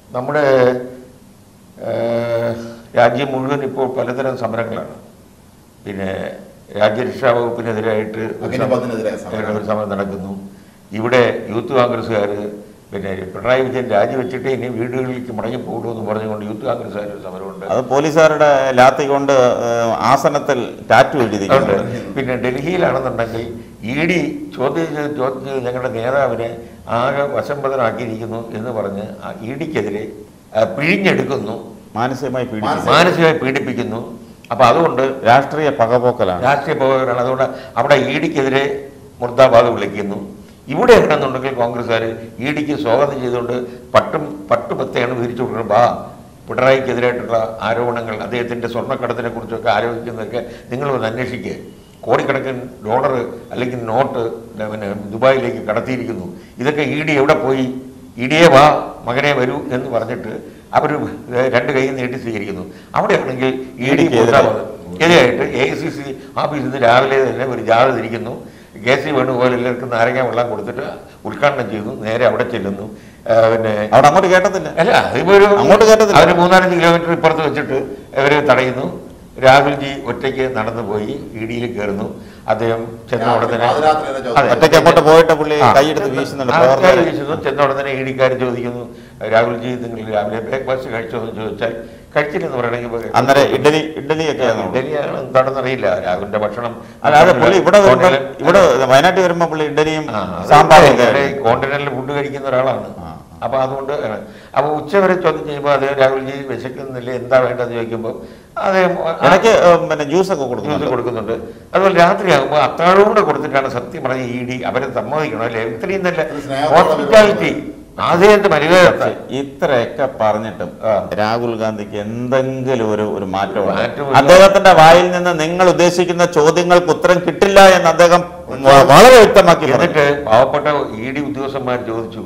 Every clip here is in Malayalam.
നമ്മുടെ ഏഹ്, രാജ്യം മുഴുവൻ ഇപ്പോൾ പലതരം സമരങ്ങളാണ് പിന്നെ രാജ്യരക്ഷാ വകുപ്പിനെതിരായിട്ട് ഒരു സമരം- അഗ്നിപഥിനെതിരായ സമരം. ഒരു സമരം നടക്കുന്നു ഇവിടെ യൂത്ത് കോൺഗ്രസ്സുകാർ പിന്നെ പിണറായി വിജയൻ രാജിവെച്ചിട്ട് ഇനി വീടുകളിലേക്ക് മടങ്ങി പോകുള്ളൂ എന്ന് പറഞ്ഞുകൊണ്ട് യൂത്ത് കോൺഗ്രസ്സുകാർ ഒരു സമരമുണ്ട് അത് പോലീസുകാരുടെ ലാത്തി കൊണ്ട് ഏഹ്, ആസനത്തിൽ ടാറ്റു ഉണ്ട്. എഴുതിയിട്ടുണ്ട് പിന്നെ ഡൽഹിയിലാണെന്നുണ്ടെങ്കിൽ ഇ ഡി ചോദ്യം ചെയ്ത് ചോദ്യം ചെയ്ത് ഞങ്ങളുടെ നേതാവിനെ ആകെ വശംബദനാക്കിയിരിക്കുന്നു എന്ന് പറഞ്ഞ് ഇ ഡിക്കെതിരെ പിഴിഞ്ഞെടുക്കുന്നു മാനസികമായി പീഡിപ്പിച്ചു മാനസികമായി പീഡിപ്പിക്കുന്നു അപ്പൊ അതുകൊണ്ട് രാഷ്ട്രീയ പകപോക്കലാണ് രാഷ്ട്രീയ പ്രവർത്തകരാണ് അതുകൊണ്ട് അവിടെ ഇ ഡിക്കെതിരെ മുർദാബാദ് വിളിക്കുന്നു ഇവിടെ എങ്ങനെയെന്നുണ്ടെങ്കിൽ കോൺഗ്രസ്സുകാർ ഇ ഡിക്ക് സ്വാഗതം ചെയ്തുകൊണ്ട് പട്ടും പട്ടുപത്തയാണ് വിരിച്ചു കൊടുക്കുന്നത് ബാ പിണറായിക്കെതിരായിട്ടുള്ള ആരോപണങ്ങൾ അദ്ദേഹത്തിൻ്റെ സ്വർണ്ണക്കടത്തിനെ കുറിച്ചൊക്കെ ആരോപിക്കുന്നതൊക്കെ നിങ്ങൾ ഒന്ന് അന്വേഷിക്കുക കോടിക്കണക്കിന് ഡോളർ അല്ലെങ്കിൽ നോട്ട് പിന്നെ ദുബായിലേക്ക് കടത്തിയിരിക്കുന്നു ഇതൊക്കെ ഇ ഡി എവിടെ പോയി ഇ ഡിയെ വാ മകനെ വരൂ എന്ന് പറഞ്ഞിട്ട് അവർ രണ്ട് കൈ നീട്ടി സ്വീകരിക്കുന്നു അവിടെയാണെങ്കിൽ ഇ ഡി മുർദാബാദ് എതിരായിട്ട് എ ഐ സി സി ഓഫീസിൽ നിന്ന് രാവിലെ തന്നെ ഒരു ജാഥ തിരിക്കുന്നു കെ സി വേണുഗോപാൽ എല്ലാവർക്കും നാരങ്ങ വെള്ളം കൊടുത്തിട്ട് ഉദ്ഘാടനം ചെയ്തു നേരെ അവിടെ ചെല്ലുന്നു ആ, പിന്നെ അവിടെ അങ്ങോട്ട് കേട്ടത്തില്ല അല്ല അതിപ്പോ ഒരു അങ്ങോട്ട് കേട്ടത്തില്ല. അവർ മൂന്നാലഞ്ച് കിലോമീറ്റർ ഇപ്പുറത്ത് വെച്ചിട്ട് ഇവരെ തടയുന്നു രാഹുൽജി ഒറ്റയ്ക്ക് നടന്നു പോയി ഇ ഡിയിൽ കയറുന്നു അദ്ദേഹം ചെന്ന ഉടനെ പാതിരാത്രി വരെ ചോദ്യം. അതെ. ഒറ്റയ്ക്ക് അങ്ങോട്ട് പോയിട്ട് പുള്ളി ആ. കൈയെടുത്ത് വീശുന്നുണ്ട് ആൾക്കാർ പ്രവർത്തകർ വീശുന്നു ചെന്ന ഉടനെ ഇ ഡിക്കാർ ചോദിക്കുന്നു രാഹുൽജി നിങ്ങൾ രാവിലെ ബ്രേക്ക്ഫാസ്റ്റ് കഴിച്ചോ എന്ന് ചോദിച്ചാൽ കഴിച്ചില്ലെന്ന് പറയണമെങ്കിൽ അന്നേരം ഇഡലി ഇഡലിയൊക്കെയാണ് ഡൽഹിയാണ് എന്താണെന്ന് അറിയില്ല രാഹുലിന്റെ ഭക്ഷണം അല്ലാതെ പുള്ളി ഇവിടെ വരുമ്പോൾ കോണ്ടിനെന്റൽ- ഇവിടെ വയനാട്ടിൽ വരുമ്പോൾ പുള്ളി ഇഡലിയും ആ, അത് സാമ്പാറും ഒക്കെ ഇവിടെ കോണ്ടിനെന്റൽ ഫുഡ് കഴിക്കുന്ന ഒരാളാണ് ആ. അപ്പൊ അതുകൊണ്ട് അപ്പൊ ഉച്ചവരെ ചോദ്യം ചെയ്യുമ്പോൾ അദ്ദേഹം രാഹുൽജി വിശക്കുന്നില്ല എന്താ വേണ്ടതെന്ന് ചോദിക്കുമ്പോൾ അദ്ദേഹം ഇടയ്ക്ക് ഏഹ്, പിന്നെ ജ്യൂസ് ഒക്കെ ജ്യൂസ് കൊടുക്കുന്നുണ്ട് കൊടുക്കുന്നുണ്ട് അതുപോലെ രാത്രിയാകുമ്പോൾ അത്താഴവും കൂടെ കൊടുത്തിട്ടാണ് സത്യം പറഞ്ഞ ഇ ഡി അവരെ സമ്മതിക്കണം അല്ലേ ഇത്രയും നല്ല ഒരു സ്നേഹത്തോടെ ഹോസ്പിറ്റാലിറ്റി അദ്ദേഹത്തെ മര്യാദ ഇത്രയൊക്കെ പറഞ്ഞിട്ടും ആ. രാഹുൽ ഗാന്ധിക്ക് എന്തെങ്കിലും ഒരു ഒരു മാറ്റമുണ്ട് മാറ്റമില്ല. അദ്ദേഹത്തിന്റെ വായിൽ നിന്ന് നിങ്ങൾ ഉദ്ദേശിക്കുന്ന ചോദ്യങ്ങൾക്ക് ഉത്തരം കിട്ടില്ല എന്ന് അദ്ദേഹം വ- വളരെ വ്യക്തമാക്കി പറഞ്ഞു. എന്നിട്ട് പാവപ്പെട്ട ഇ ഡി ഉദ്യോഗസ്ഥന്മാർ ചോദിച്ചു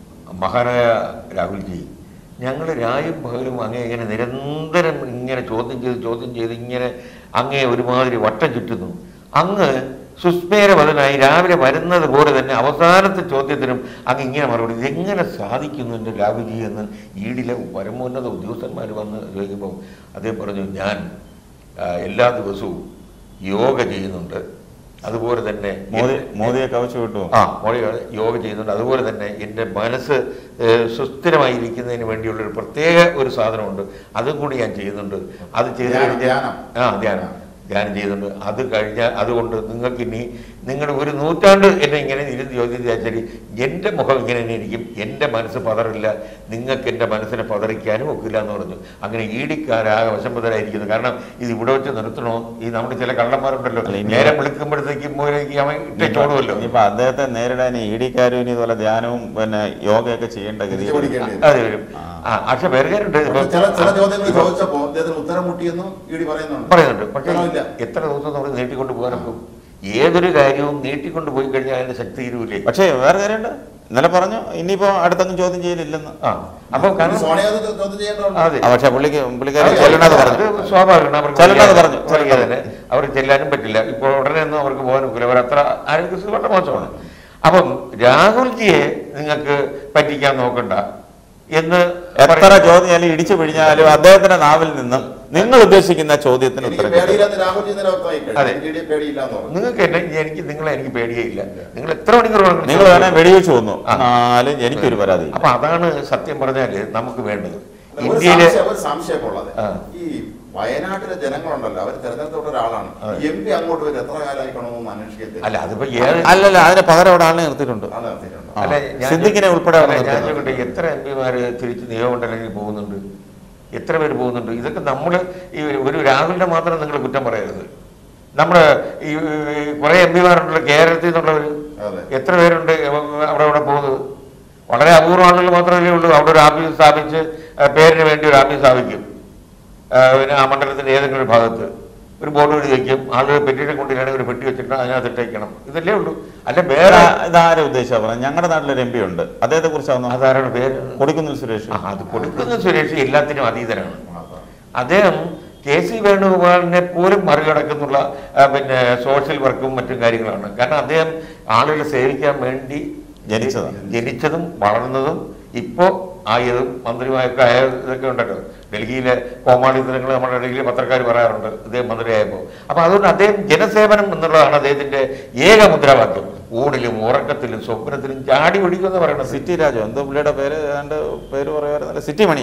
മഹാനായ രാഹുൽജി ഞങ്ങൾ രായും പകലും അങ്ങേ ഇങ്ങനെ നിരന്തരം ഇങ്ങനെ ചോദ്യം ചെയ്ത് ചോദ്യം ചെയ്ത് ഇങ്ങനെ അങ്ങേ ഒരുമാതിരി വട്ടം ചുറ്റുന്നു അങ്ങ് സുസ്മേരവതനായി രാവിലെ വരുന്നത് പോലെ തന്നെ അവസാനത്തെ ചോദ്യത്തിനും അങ്ങ് ഇങ്ങനെ മറുപടി ഇതെങ്ങനെ സാധിക്കുന്നു എൻ്റെ രാഹുൽജി എന്ന് ഇ ഡിയിലെ പരമോന്നത ഉദ്യോഗസ്ഥന്മാർ വന്ന് ചോദിക്കുമ്പോൾ അദ്ദേഹം പറഞ്ഞു ഞാൻ ആ, എല്ലാ ദിവസവും യോഗ ചെയ്യുന്നുണ്ട് അതുപോലെ തന്നെ മോദി എൻ്റെ- മോദിയെ കവച്ചു വിട്ടു ആ മോഡി യോഗ ചെയ്യുന്നുണ്ട് അതുപോലെ തന്നെ എൻ്റെ മനസ്സ് ഏഹ്, സുസ്ഥിരമായിരിക്കുന്നതിന് വേണ്ടിയുള്ള ഒരു പ്രത്യേക ഒരു സാധനമുണ്ട് അതും കൂടി ഞാൻ ചെയ്യുന്നുണ്ട് അത് ചെയ്ത് ധ്യാനം, കഴിഞ്ഞാൽ ധ്യാനം. ആ ധ്യാനം ധ്യാനം ചെയ്യുന്നുണ്ട് അത് കഴിഞ്ഞാൽ അതുകൊണ്ട് നിങ്ങൾക്ക് ഇനി നിങ്ങളുടെ ഒരു നൂറ്റാണ്ട് എന്നെ ഇങ്ങനെ ഇരുന്ന് ചോദ്യം ചോദിച്ചാൽ എൻ്റെ മുഖം ഇങ്ങനെ തന്നെ ഇരിക്കും എൻ്റെ മനസ്സ് പതറില്ല നിങ്ങൾക്ക് എൻ്റെ മനസ്സിനെ പതറിക്കാനും ഒക്കില്ല എന്ന് പറഞ്ഞു അങ്ങനെ ഈടിക്കാരാകെ വശംബദ്ധരായിരിക്കുന്നു കാരണം ഇത് ഇവിടെ വെച്ച് നിർത്തണോ ഈ നമ്മുടെ ചില കള്ളന്മാരുണ്ടല്ലോ അല്ല, ഇനി- നേരം വിളിക്കുമ്പോഴത്തേക്കും പോലേക്ക് അവൻ ഇട്ടോടുമല്ലോ ഇനിയിപ്പോ അദ്ദേഹത്തെ നേരിടാൻ ഇ ഡിക്കാരും ഇനി ഇതുപോലെ ധ്യാനവും പിന്നെ യോഗയൊക്കെ ചെയ്യേണ്ട ഗതി തിരിച്ചു പിടിക്കേണ്ടി വരും. അതെ വരും ആ പക്ഷെ വേറെ കാര്യമുണ്ട് ഇപ്പൊ പക്ഷെ ചില ചില ചോദ്യങ്ങൾ ചോദിച്ചപ്പോ അദ്ദേഹത്തിന് ഉത്തരം മുട്ടിയെന്നും ഇ ഡി പറയുന്നുണ്ട് പറയുന്നുണ്ട് പക്ഷെ ഉത്തരവില്ല. എത്ര ദിവസം നമ്മൾ നീട്ടിക്കൊണ്ട് പോകാനൊക്കും ഏതൊരു കാര്യവും നീട്ടിക്കൊണ്ട് പോയി കഴിഞ്ഞാൽ അതിന്റെ ശക്തി തീരൂലേ പക്ഷേ വേറെ കാര്യമുണ്ട് ഇന്നലെ പറഞ്ഞു ഇനിയിപ്പോ അടുത്തൊന്നും ചോദ്യം ചെയ്യലില്ലെന്ന് ആ അപ്പൊ കാരണം സോണിയാഗാന്ധി ചോദ്യം ചെയ്യേണ്ടതുണ്ട് അതെ ആ, പക്ഷെ പുള്ളിക്ക് പുള്ളിക്കാരി അത് ചെല്ലണത് പറഞ്ഞു അത് സ്വാഭാവികമാണ് അവർക്ക് ചെല്ലണത് പറഞ്ഞു. അവർക്ക് തന്നെ അവർക്ക് ചെല്ലാനും പറ്റില്ല ഇപ്പോൾ ഉടനെ ഒന്നും അവർക്ക് പോകാൻ ഒക്കില്ല അവർ അത്ര ആരോഗ്യസ്ഥിതി വളരെ മോശമാണ് അപ്പം രാഹുൽജിയെ നിങ്ങൾക്ക് പറ്റിക്കാൻ നോക്കണ്ട എന്ന് എത്ര പറയുന്നു. ചോദ്യം ചെയ്യാലും ഇടിച്ചു പിഴിഞ്ഞാലും അദ്ദേഹത്തിന്റെ നാവിൽ നിന്നും നിങ്ങൾ ഉദ്ദേശിക്കുന്ന ചോദ്യത്തിന് എനിക്ക് ഉത്തരം കിട്ടും. പേടിയില്ലെന്ന് രാഹുൽ ഇന്നലെ വ്യക്തമായി കഴിഞ്ഞു. അതെ. എനിക്ക് ഇ ഡിയെ പേടിയില്ലാന്ന് പറഞ്ഞു നിങ്ങൾക്ക് എന്നെ എനിക്ക് നിങ്ങളെ എനിക്ക് പേടിയേ ഇല്ല നിങ്ങൾ എത്ര മണിക്കൂർ വേണമെങ്കിലും നിങ്ങൾ വേണേ വെടിവെച്ച് കൊന്നു ആ. എന്നാലും എനിക്കൊരു പരാതി അപ്പൊ അതാണ് സത്യം പറഞ്ഞാല് നമുക്ക് വേണ്ടത് ഒരു ഇന്ത്യയിലെ സംശയം ഒരു സംശയമുള്ളത് ആ. ഈ വയനാട്ടിലെ ജനങ്ങളുണ്ടല്ലോ അവർ തെരഞ്ഞെടുത്ത ഒരാളാണ് അതെ. എം പി അങ്ങോട്ട് വരും എത്ര കാലമായിക്കണമെന്ന് അന്വേഷിക്കത്തില്ല അല്ല അതിപ്പോ ഏത് അല്ലല്ല അതിന് പകരം അവിടെ ആളിനെ നിർത്തിയിട്ടുണ്ട് അത് നടത്തിയിട്ടുണ്ട്. ആ. അല്ല, ഞാൻ- സിദ്ദിഖിനെ ഉൾപ്പെടെ അവിടെ അല്ല, ഞാൻ നിർത്തിയിട്ടുണ്ട്. ചോദിക്കട്ടെ എത്ര എം പിമാര് തിരിച്ച് നിയമമണ്ഡലങ്ങളിൽ പോകുന്നുണ്ട് എത്ര പേര് പോകുന്നുണ്ട് ഇതൊക്കെ നമ്മൾ ഈ ഒരു രാഹുലിനെ മാത്രം നിങ്ങൾ കുറ്റം പറയരുത് നമ്മുടെ ഈ കുറെ എം പിമാരുണ്ടല്ലോ കേരളത്തിൽ നിന്നുള്ളവർ അതെ. എത്ര പേരുണ്ട് അവിടെ അവിടെ പോകുന്നത് വളരെ അപൂർവ ആളുകൾ മാത്രമല്ലേ ഉള്ളൂ അവിടെ ഒരു ആഫീസ് സ്ഥാപിച്ച് ആ, പേരിന് വേണ്ടി ഒരു ആഫീസ് സ്ഥാപിക്കും ആ, പിന്നെ ആ മണ്ഡലത്തിന്റെ ഏതെങ്കിലും ഒരു ഭാഗത്ത് ഒരു ബോർഡ് എഴുതി വയ്ക്കും ആളുകൾ പെട്ടിയുടെ കൊണ്ടിലാണ് ഒരു പെട്ടി വെച്ചിട്ട് അതിനകത്ത് ഇട്ടേക്കണം ഇതല്ലേ ഉള്ളൂ അല്ല വേറെ ഇതാരെ ഉദ്ദേശിച്ചാ പറഞ്ഞത് ഞങ്ങളുടെ നാട്ടിലൊരു എം പി ഉണ്ട് അദ്ദേഹത്തെ കുറിച്ചാണ് അതാരാണ് പേര് കൊടിക്കുന്നിൽ സുരേഷ് ആ, അത് കൊടുക്കുന്ന സുരേഷ് എല്ലാത്തിനും അതീതനാണ് അതാണ്. അദ്ദേഹം കെ സി വേണുഗോപാലിനെ പോലും മറികടക്കുന്നുള്ള ആ, പിന്നെ സോഷ്യൽ വർക്കും മറ്റും കാര്യങ്ങളാണ് കാരണം അദ്ദേഹം ആളുകളെ സേവിക്കാൻ വേണ്ടി ജനിച്ചതാണ്. ജനിച്ചതും വളർന്നതും ഇപ്പോ ആയതും മന്ത്രിമാരൊക്കെ ആയ ഇതൊക്കെ ഉണ്ടല്ലോ ഡൽഹിയിലെ കോമാളിത്തരങ്ങൾ നമ്മുടെ ഡൽഹിയിലെ പത്രക്കാർ പറയാറുണ്ട് ഇദ്ദേഹം മന്ത്രിയായപ്പോൾ അപ്പൊ അതുകൊണ്ട് അദ്ദേഹം ജനസേവനം എന്നുള്ളതാണ് അദ്ദേഹത്തിന്റെ ഏക മുദ്രാവാക്യം ഊണിലും ഉറക്കത്തിലും സ്വപ്നത്തിലും ചാടി പിടിക്കുമെന്ന് പറയുന്നത് സിറ്റി രാജു എന്തോ പുള്ളിയുടെ പേര് ഏതാണ്ട് പേര് പറയുമായിരുന്നല്ലോ സിറ്റി മണി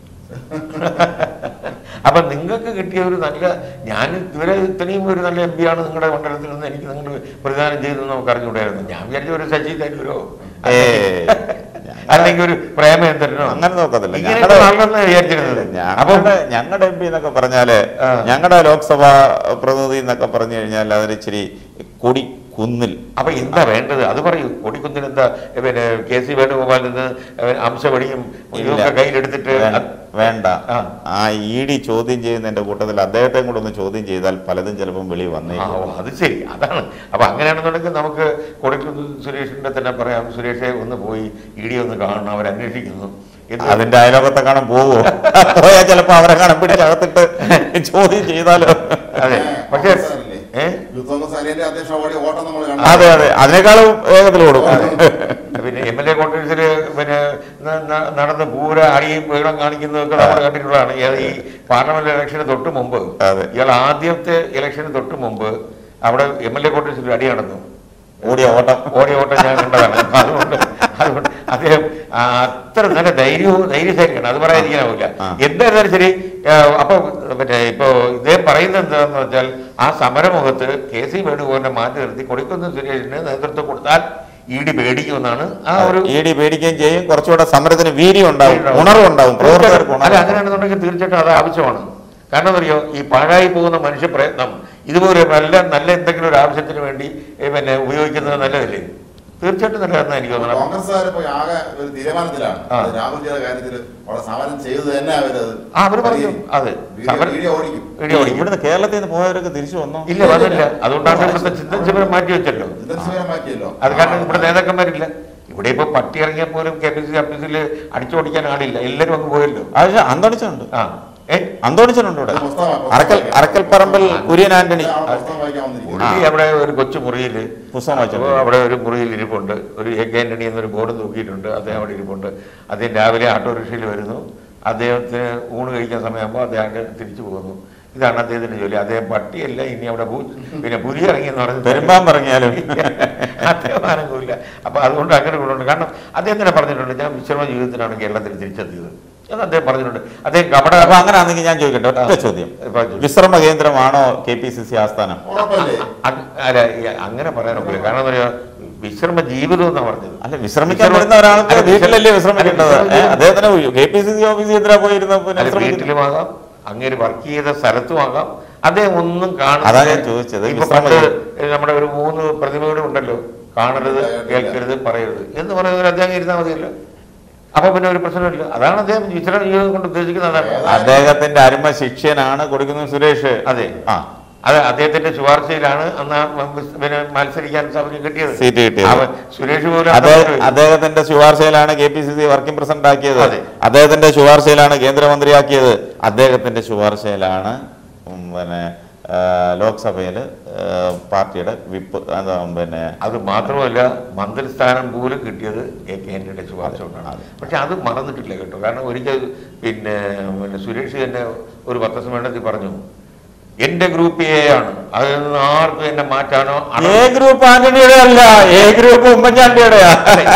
അപ്പൊ നിങ്ങൾക്ക് കിട്ടിയ ഒരു നല്ല ഞാൻ ഇതുവരെ ഇത്രയും ഒരു നല്ല എം ആണ് നിങ്ങളുടെ മണ്ഡലത്തിൽ നിന്ന് എനിക്ക് നിങ്ങൾ പ്രതിദാനം ചെയ്തെന്ന് നമുക്ക് അറിഞ്ഞുകൂടായിരുന്നു ഞാൻ വിചാരിച്ച ഒരു ശശി തരൂരോ ഏയ്. അല്ലെങ്കിൽ ഒരു പ്രേമേന്ദ്രനോ അങ്ങനെ നോക്കത്തില്ല ഇങ്ങനെയൊക്കെ ആളെന്ന് വിചാരിച്ചിരുന്നത് അപ്പൊ ഞങ്ങളുടെ ഞങ്ങളുടെ എം പി എന്നൊക്കെ പറഞ്ഞാല് ആ. ഞങ്ങളുടെ ലോക്സഭാ പ്രതിനിധി എന്നൊക്കെ പറഞ്ഞു കഴിഞ്ഞാൽ അതിന് ഇച്ചിരി കൊടി കുന്നിൽ അപ്പൊ എന്താ വേണ്ടത് അത് പറയൂ കൊടിക്കുന്നിൽ എന്താ പിന്നെ കെ സി വേണുഗോപാൽ നിന്ന് അംശവടിയും ഇതൊക്കെ ഇല്ല. കയ്യിലെടുത്തിട്ട് വേ- അത് വേണ്ട ആ. ആ ഇ ഡി ചോദ്യം ചെയ്യുന്നതിന്റെ കൂട്ടത്തിൽ അദ്ദേഹത്തെ കൂടെ ഒന്ന് ചോദ്യം ചെയ്താൽ പലതും ചിലപ്പം വെളി ആ, വന്നേക്കും ഓ, അത് ശരി അതാണ് അപ്പൊ അങ്ങനെയാണെന്നുണ്ടെങ്കിൽ നമുക്ക് കൊടുക്കുന്ന സുരേഷിന്റെ തന്നെ പറയാം സുരേഷെ ഒന്ന് പോയി ഇ ഡി ഒന്ന് കാണണം അവർ അന്വേഷിക്കുന്നു എന്ന് അതിന്റെ അയലോകത്തെ കാണാൻ പോവോ പോയാൽ ചിലപ്പോ അവരെ കാണാൻ പിടിച്ചകത്തിട്ട് ചോദ്യം ചെയ്താലോ അതെ പക്ഷേ കോൺഗ്രസ്സുകാരല്ലേ? ഏ യൂത്ത് കോൺഗ്രസ് അനിയന്റെ അധ്യക്ഷ ഓടി ഓട്ടം നമ്മൾ അതെ അതെ അതിനേക്കാളും വേഗത്തിൽ കൊടുക്കും പിന്നെ എം എൽ എ കോൺഫറൻസിൽ പിന്നെ ന- ന- നടന്ന് പൂര അടിയും വീളം കാണിക്കുന്നതൊക്കെ നമ്മൾ കണ്ടിട്ടുള്ളതാണ് ഏത് ഈ പാർലമെന്റ് ഇലക്ഷന് തൊട്ട് മുമ്പ് അതെ. ഇയാൾ ആദ്യത്തെ ഇലക്ഷന് തൊട്ട് മുമ്പ് അവിടെ എം എൽ എ കോൺഫറൻസിൽ അടി നടന്നു ഓടിയ ഓട്ടം ഓടിയ ഓട്ടം ഞാൻ കണ്ടതാണ് അതുകൊണ്ട് അതുകൊണ്ട് അദ്ദേഹം ആ, അത്ര നല്ല ധൈര്യവും ധൈര്യശാലിയാണ് അത് പറയാതിരിക്കാനാവില്ല ആ. എന്തായിരുന്നാലും ശരി ആ, അപ്പൊ മറ്റേ ഇപ്പോ ഇദ്ദേഹം പറയുന്നത് എന്താണെന്ന് വെച്ചാൽ ആ സമരമുഖത്ത് കെ സി വേണുഗോപാലിനെ മാറ്റി നിർത്തി കൊടിക്കുന്ന് സുരേഷിന് നേതൃത്വം കൊടുത്താൽ ഇ ഡി പേടിക്കുമെന്നാണ് ആ ഒരു ഇ ഡി പേടിക്കുകയും ചെയ്യും കുറച്ചുകൂടെ സമരത്തിന് വീര്യം ഉണ്ടാവും ഉണർവുണ്ടാവും പ്രവർത്തകർക്ക് അല്ല ഉണർവ് അങ്ങനെയാണെന്നുണ്ടെങ്കിൽ തീർച്ചയായിട്ടും അത് ആവശ്യമാണ് കാരണം എന്തറിയോ ഈ പാഴായി പോകുന്ന മനുഷ്യ പ്രയത്നം ഇതുപോലെ നല്ല നല്ല എന്തെങ്കിലും ഒരു ആവശ്യത്തിന് വേണ്ടി ഏ, പിന്നെ ഉപയോഗിക്കുന്നത് നല്ലതല്ലേ തീർച്ചയായിട്ടും നല്ലതെന്നാണ് എനിക്ക് തോന്നുന്നത് കോൺഗ്രസ്സുകാർ ഇപ്പൊ ആകെ ഒരു തീരുമാനത്തിലാണ് ആ. അത് രാഹുൽജിയുടെ കാര്യത്തിൽ അവിടെ സമരം ചെയ്തു തന്നെ അവരത് ആ, അവര് പറഞ്ഞു. അതെ. സമരം- വീഡിയോ ഓടിക്കും വീഡിയോ ഓടിക്കും. ഇവിടുന്ന് കേരളത്തിൽ നിന്ന് പോയവരൊക്കെ തിരിച്ചു വന്നോ ഇല്ല വന്നില്ല അതുകൊണ്ടാണ് ഇവിടുത്തെ ചിന്തൻ ശിബിരം മാറ്റി വെച്ചല്ലോ ചിന്തൻ മാറ്റിയല്ലോ അത് കാരണം ഇവിടെ നേതാക്കന്മാരില്ല ഇവിടെ ഇപ്പൊ പട്ടി ഇറങ്ങിയാൽ പോലും കെ പി സി ഓഫീസിൽ അടിച്ചോടിക്കാൻ ആളില്ല എല്ലാവരും അങ്ങ് പോയല്ലോ അത് അന്തോണിച്ചുണ്ട് ആ ഏ അന്തോണിച്ചനുണ്ട് ഇവിടെ അത് പുസ്തകം- പുസ്തകം അറക്കൽ വായിക്കാം. അറക്കൽ പറമ്പിൽ കുര്യൻ ആന്റണി ആ പുസ്തകം വായിക്കാൻ വന്നിരിക്കുന്നു. പുള്ളി അവിടെ ഒരു കൊച്ചു മുറിയിൽ പുസ്തകം വായിച്ചോണ്ട് അപ്പോൾ അവിടെ ഒരു മുറിയിൽ ഇരിപ്പുണ്ട് ഒരു എ കെ ആന്റണി എന്നൊരു ബോർഡ് തൂക്കിയിട്ടുണ്ട് അദ്ദേഹം അവിടെ ഇരിപ്പുണ്ട് അദ്ദേഹം രാവിലെ ഓട്ടോറിക്ഷയിൽ വരുന്നു അദ്ദേഹത്തിന് ഊണ് കഴിക്കാൻ സമയമാകുമ്പോൾ അദ്ദേഹം അങ്ങ് തിരിച്ചു പോകുന്നു ഇതാണ് അദ്ദേഹത്തിന്റെ ജോലി അദ്ദേഹം പട്ടിയല്ല ഇനി അവിടെ പൂ- പിന്നെ പുലി ഇറങ്ങി എന്ന് പറഞ്ഞ് പെരുമ്പാൻ പറഞ്ഞാലും അദ്ദേഹം അനങ്ങൂല അപ്പൊ അതുകൊണ്ട് അങ്ങനെ കൊണ്ടുണ്ട് കാരണം അദ്ദേഹം തന്നെ പറഞ്ഞിട്ടുണ്ട് ഞാൻ വിശ്രമ ജീവിതത്തിനാണ് കേരളത്തിൽ തിരിച്ചെത്തിയത് എന്ന് അദ്ദേഹം പറഞ്ഞിട്ടുണ്ട് അദ്ദേഹം കപട അപ്പൊ അങ്ങനെയാണെങ്കിൽ ഞാൻ ചോദിക്കട്ടെ ഒറ്റ ആ. ചോദ്യം ഇപ്പൊ ചോദിച്ചു. വിശ്രമ കേന്ദ്രമാണോ കെ പി സി സി ആസ്ഥാനം ഉറപ്പല്ലേ അ- അല്ല ഈ അങ്ങനെ പറയാനൊക്കില്ല കാരണം എന്താ പറയാ വിശ്രമ ജീവിതം എന്നാ പറഞ്ഞത് അല്ല വിശ്രമിക്കാൻ വിശ്രമ- വരുന്ന ഒരാൾക്ക് അല്ല, വീട്ടിലല്ലേ വിശ്രമിക്കേണ്ടത് അല്ല, ഏ, അദ്ദേഹത്തിന് കെ പി സി സി ഓഫീസിൽ എന്തിനാ പോയിരുന്ന പിന്നെ അല്ല വിശ്രമിക്കുന്നത്? വീട്ടിലുമാകാം അങ്ങനെ വർക്ക് ചെയ്ത സ്ഥലത്തുമാകാം അദ്ദേഹം ഒന്നും അതാ ഞാൻ ചോദിച്ചത്. ഇപ്പൊ വിശ്രമ പണ്ട് ജീവിതം. നമ്മുടെ ഒരു മൂന്ന് പ്രതിമകളും ഉണ്ടല്ലോ കാണരുത് കേൾക്കരുത് പറയരുത് എന്ന് പറയുന്നതിൽ അദ്ദേഹം ഇരുന്നാൽ മതിയല്ലോ അപ്പൊ പിന്നെ ഒരു പ്രശ്നമില്ല അതാണ് അദ്ദേഹം വിശ്രമ ജീവിതം കൊണ്ട് ഉദ്ദേശിക്കുന്നത് അതാണ് അദ്ദേഹത്തിന്റെ അരുമ ശിഷ്യനാണ് കൊടുക്കുന്ന സുരേഷ് അതെ ആ അത് അദ്ദേഹത്തിന്റെ ശുപാർശയിലാണ് അന്ന് ആ മ- പിന്നെ മത്സരിക്കാൻ സൗകര്യം കിട്ടിയത് സീറ്റ് കിട്ടിയത്. അവൻ സുരേഷ് പോലും അദ്ദേ- അന്ന് അദ്ദേഹത്തിന്റെ ശുപാർശയിലാണ് K P C C working president ആക്കിയത് അതെ. അദ്ദേഹത്തിന്റെ ശുപാർശയിലാണ് കേന്ദ്രമന്ത്രിയാക്കിയത് അദ്ദേഹത്തിന്റെ ശുപാർശയിലാണ് ഉം, പിന്നെ ആ, ലോക്സഭയില് ആ, പാർട്ടിയുടെ വിപ്പ് എന്താ, പിന്നെ അത് മാത്രമല്ല മന്ത്രിസ്ഥാനം പോലും കിട്ടിയത് എ കെ ആന്റണിയുടെ ശുപാർശ കൊണ്ടാണ് അതെ. പക്ഷെ അത് മറന്നിട്ടില്ല കേട്ടോ കാരണം ഒരിക്കൽ പിന്നെ പിന്നെ സുരേഷ് തന്നെ ഒരു പത്രസമ്മേളനത്തിൽ പറഞ്ഞു എന്റെ ഗ്രൂപ്പ് എ ആണ് അതിൽ നിന്ന് ആർക്കും എന്നെ മാറ്റാനോ അട- എ ഗ്രൂപ്പ് ആന്റണിയുടെ അല്ല എ ഗ്രൂപ്പ് ഉമ്മൻചാണ്ടിയുടെയാ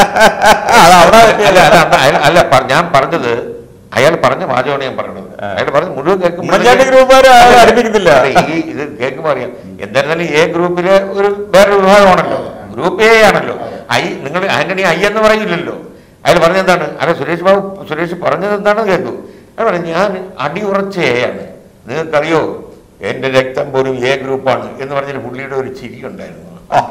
അത് അവിടെ അല്ല, പറ്റിയല്ല. അല്ല, അല്ല, അല്ല പ- ഞാൻ പറഞ്ഞത് അയാൾ പറഞ്ഞ വാചകമാണ് ഞാൻ പറഞ്ഞത് അയാൾ പറഞ്ഞ് മുഴുവൻ കേൾക്കുമ്പോൾ ഉമ്മൻചാണ്ടി ഗ്രൂപ്പുകാരെ ആരും അടുപ്പിക്കുന്നില്ല അല്ല, ഈ ഇത് കേൾക്കുമ്പോൾ അറിയാം എന്തായിരുന്നാലും എ ഗ്രൂപ്പിലെ ഒരു വേറൊരു വിഭാഗമാണല്ലോ ഗ്രൂപ്പ് എ ആണല്ലോ ഐ നിങ്ങൾ ആന്റണി ഐ എന്ന് പറയില്ലല്ലോ അയാൾ പറഞ്ഞത് എന്താണ് അല്ല സുരേഷ് ബാബു സുരേഷ് പറഞ്ഞത് എന്താണെന്ന് കേൾക്കൂ അയാൾ പറഞ്ഞു ഞാൻ അടിയുറച്ച എ ആണ് നിങ്ങൾക്കറിയോ എന്റെ രക്തം പോലും എ ഗ്രൂപ്പാണ് എന്ന് പറഞ്ഞൊരു പുള്ളിയുടെ ഒരു ചിരി ഉണ്ടായിരുന്നു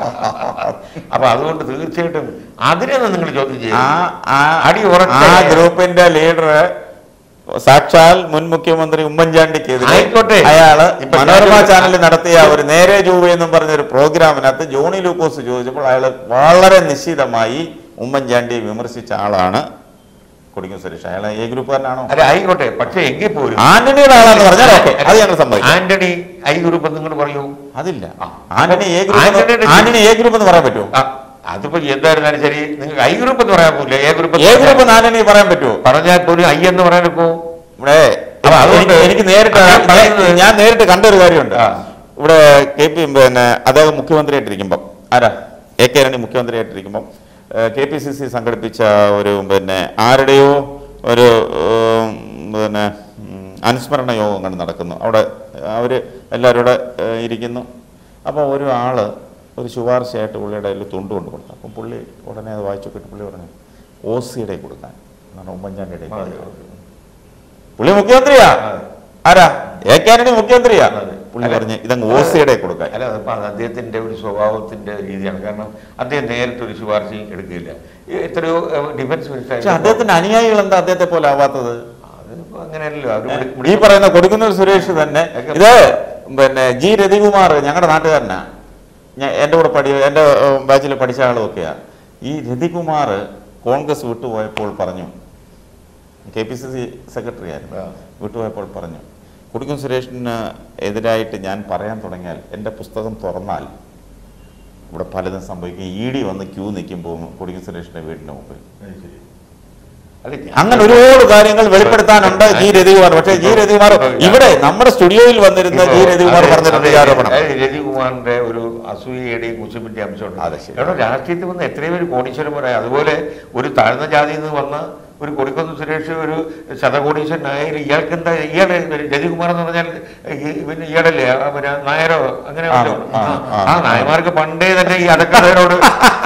അപ്പൊ അതുകൊണ്ട് തീർച്ചയായിട്ടും അതിനൊന്നും നിങ്ങൾ ചോദ്യം ആ ചെയ്യും ആ അടി ഉറച്ച ആ ഗ്രൂപ്പിന്റെ ലീഡർ സാക്ഷാൽ മുൻ മുഖ്യമന്ത്രി ഉമ്മൻചാണ്ടിക്കെതിരെ ആയിക്കോട്ടെ. അയാള് ഇപ്പൊ മനോരമ ഞാൻ- ചാനലിൽ നടത്തിയ ഒരു നേരെ ജൂവ എന്നും പറഞ്ഞൊരു പ്രോഗ്രാമിനകത്ത് ജോണി ലൂക്കോസ് ചോദിച്ചപ്പോൾ അയാൾ വളരെ നിശ്ചിതമായി ഉമ്മൻചാണ്ടിയെ വിമർശിച്ച ആളാണ് കൊടിക്കും സുരേഷ് അയാൾ എ ഗ്രൂപ്പുകാരനാണോ അല്ല ആയിക്കോട്ടെ പക്ഷെ എങ്കിൽ പോലും ആന്റണിയുടെ ആളാന്ന് പറഞ്ഞാൽ ഓക്കെ അത് ഞങ്ങൾ സമ്മതിക്കും ആന്റണി ഐ ഗ്രൂപ്പ് നിങ്ങൾ പറയൂ അതില്ല ആ. ആന്റണി എ ഗ്രൂപ്പ് ആന്റണിയുടെ- ആന്റണി എ ഗ്രൂപ്പ് എന്ന് പറയാൻ പറ്റുമോ ആ, അതിപ്പോ എന്തായിരുന്നാലും ശരി നിങ്ങൾക്ക് ഐ ഗ്രൂപ്പ് എന്ന് പറയാൻ പോകില്ല എ ഗ്രൂപ്പ് എ ഗ്രൂപ്പ് നാലിന് പറയാൻ പറ്റുമോ പറഞ്ഞാൽ പോലും ഐ എന്ന് പറയാനിപ്പോ ഇവിടെ അപ്പൊ അതുകൊണ്ട് എനിക്ക് എനിക്ക് നേരിട്ട് അദ്ദേഹം പറയുന്നത് ഞാൻ നേരിട്ട് കണ്ട ഒരു കാര്യമുണ്ട് ആ. ഇവിടെ കെ പി പിന്നെ അദ്ദേഹം മുഖ്യമന്ത്രിയായിട്ടിരിക്കുമ്പം ആരാ എ കെ ആന്റണി മുഖ്യമന്ത്രിയായിട്ടിരിക്കുമ്പം കെ പി സി സി സംഘടിപ്പിച്ച ഒരു പിന്നെ ആരുടെയോ ഒരു ഉം, പിന്നെ ഉം, അനുസ്മരണ യോഗം കണ്ട് നടക്കുന്നു അവിടെ അവർ എല്ലാവരും കൂടെ ഏഹ്, ഇരിക്കുന്നു അപ്പോൾ ഒരു ആള് ഒരു ശുപാർശയായിട്ട് പുള്ളിയുടെ കയ്യിൽ തുണ്ട് കൊണ്ട് കൊടുത്തു അപ്പം പുള്ളി ഉടനെ അത് വായിച്ചു നോക്കിയിട്ട് പുള്ളി പറഞ്ഞു ഒ സിയുടെ കൊടുക്കാൻ എന്നാണ് ഉമ്മൻചാണ്ടിയുടെ പുള്ളി മുഖ്യമന്ത്രിയാ അതെ. ആരാ എ കെ ആന്റണി മുഖ്യമന്ത്രിയാ അതെ. പുള്ളി അല്ല. പറഞ്ഞ് ഇതങ്ങ് ഒ സിയുടെ കൊടുക്കാൻ അല്ല അതിപ്പോ അത് അദ്ദേഹത്തിന്റെ ഒരു സ്വഭാവത്തിന്റെ രീതിയാണ് കാരണം അദ്ദേഹം നേരിട്ട് ഒരു ശുപാർശയും എടുക്കില്ല ഈ എത്രയോ ഏഹ്, ഡിഫൻസ് പക്ഷെ മിനിസ്റ്റർ അദ്ദേഹത്തിന്റെ അനുയായികൾ എന്താ അദ്ദേഹത്തെ പോലെ ആവാത്തത് അതിപ്പോ അങ്ങനെയല്ലോ അവര് ഈ പറയുന്ന കൊടുക്കുന്നൂർ സുരേഷ് തന്നെ ഇത് പിന്നെ ജി രതികുമാർ ഞങ്ങളുടെ നാട്ടുകാരനാ ഞാൻ എൻ്റെ കൂടെ പഠി എൻ്റെ ബാച്ചിൽ പഠിച്ച ആളുമൊക്കെയാ ഈ രതികുമാർ കോൺഗ്രസ് വിട്ടുപോയപ്പോൾ പറഞ്ഞു K P C C secretary ആയിരുന്നു ആ. വിട്ടുപോയപ്പോൾ പറഞ്ഞു കുടിക്കും സുരേഷിന് എതിരായിട്ട് ഞാൻ പറയാൻ തുടങ്ങിയാൽ എൻ്റെ പുസ്തകം തുറന്നാൽ ഇവിടെ പലതും സംഭവിക്കും ഇ ഡി വന്ന് ക്യൂ നിൽക്കുമ്പോൾ കുടിക്കും സുരേഷിൻ്റെ വീടിൻ്റെ മുമ്പിൽ അല്ല, ഞാൻ- അങ്ങനെ ഒരുപാട് കാര്യങ്ങൾ വെളിപ്പെടുത്താനുണ്ട് ജി രവികുമാർ പക്ഷേ ജി രവികുമാർ ഇവിടെ നമ്മുടെ സ്റ്റുഡിയോയിൽ വന്നിരുന്ന ജി രവികുമാർ അതെ, പറഞ്ഞിട്ടുണ്ട് ഈ അതെ, ആരോപണം അതെ, രവികുമാറിന്റെ ഒരു അസൂയയുടെയും കുശുമിന്റെ അംശമുണ്ട് അതെ, ശരി. കാരണം രാഷ്ട്രീയത്തിൽ വന്ന എത്രയും പേര് കോടീശ്വരന്മാരായ അതുപോലെ ഒരു താഴ്ന്ന ജാതിയിൽ നിന്ന് വന്ന ഒരു കൊടിക്കുന്ന് സുരേഷ് ഒരു ശതകോടീശ്വരനായാലും ഇയാൾക്ക് എന്താ ഇയാളെ രവികുമാർ എന്ന് പറഞ്ഞാൽ ഈ- പിന്നെ ഇയാളല്ലേ ആ, പിന്നെ നായരോ അങ്ങനെ ആ, വല്ലതും? ആ, ആ, ആ. ആ നായമാർക്ക് പണ്ടേ തന്നെ ഈ അടക്കതയോട്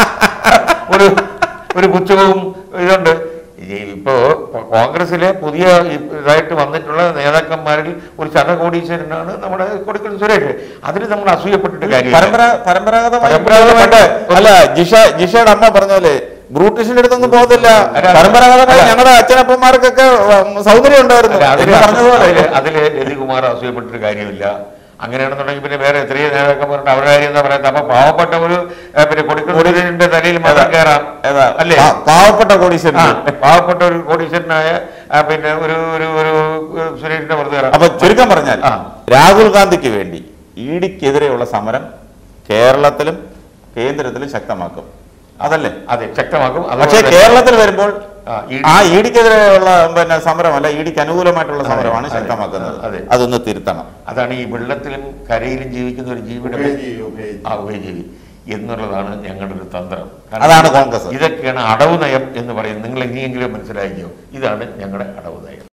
ഒരു ഒരു പുച്ഛവും ഇതുണ്ട് ഈ ഇപ്പോ കോൺഗ്രസിലെ പുതിയ ഇതായിട്ട് വന്നിട്ടുള്ള നേതാക്കന്മാരിൽ ഒരു ശതകോടീശ്വരനാണ് നമ്മുടെ കൊടിക്കൽ സുരേഷ് അതിന് നമ്മൾ അസൂയപ്പെട്ടിട്ട് കാര്യമില്ല പരമ്പര പരമ്പരാഗതമായി പരമ്പരാഗതമായിട്ട് അല്ല ജിഷ ജിഷയുടെ അമ്മ പറഞ്ഞ ബ്രൂട്ടീഷിന്റെ അടുത്തൊന്നും പോകത്തില്ല അല്ല, പരമ്പരാഗതമായി അല്ല. ഞങ്ങളുടെ അച്ഛനപ്പന്മാർക്കൊക്കെ ഉം, സൗന്ദര്യം ഉണ്ടായിരുന്നു അല്ല, അതില് എന്ന് പറഞ്ഞതുപോലെ അതില് അതില് രവികുമാർ അസൂയപ്പെട്ടിട്ട് കാര്യമില്ല അങ്ങനെയാണെന്നുണ്ടെങ്കിൽ പിന്നെ വേറെ എത്രയോ നേതാക്കന്മാരുണ്ട് അവരുടെ കാര്യം എന്താ പറയാ അപ്പൊ പാവപ്പെട്ട ഒരു ഏ, പിന്നെ കൊടിക്കുന്നിന്റെ തലയിൽ മതം കയറാം ഏതാ? അല്ലേ പാ- പാവപ്പെട്ട കോടീശ്വരൻ ആ, പാവപ്പെട്ട ഒരു കോടീശ്വരനായ ആ, പിന്നെ ഒരു ഒരു ഒരു ഒരു സുരേഷിന്റെ പുറത്ത് കയറാം അപ്പൊ ചുരുക്കം പറഞ്ഞാൽ ആ. രാഹുൽ ഗാന്ധിക്ക് വേണ്ടി ഇഡിക്കെതിരെയുള്ള സമരം കേരളത്തിലും കേന്ദ്രത്തിലും ശക്തമാക്കും അതല്ലേ അതെ ശക്തമാക്കും പക്ഷേ അതുപോലെ തന്നെ- കേരളത്തിൽ വരുമ്പോൾ ആ, ഈ- ആ ഇഡിക്കെതിരെയുള്ള പിന്നെ സമരമല്ല ഇഡിക്ക് അനുകൂലമായിട്ടുള്ള അതെ, സമരമാണ് അതെ, ശക്തമാക്കുന്നത് അതെ. അതൊന്ന് തിരുത്തണം അതാണ് ഈ വെള്ളത്തിലും കരയിലും ജീവിക്കുന്ന ഒരു ജീവിയുടെ ഉഭയജീവി, ഉഭയജീവി. ആ ഉഭയജീവി എന്നുള്ളതാണ് ഞങ്ങളുടെ ഒരു തന്ത്രം അതാണ് കോൺഗ്രസ്. ഇതൊക്കെയാണ് അടവ് നയം എന്ന് പറയുന്നത് നിങ്ങൾ ഇനിയെങ്കിലും മനസ്സിലാക്കിയോ ഇതാണ് ഞങ്ങളുടെ അടവ് നയം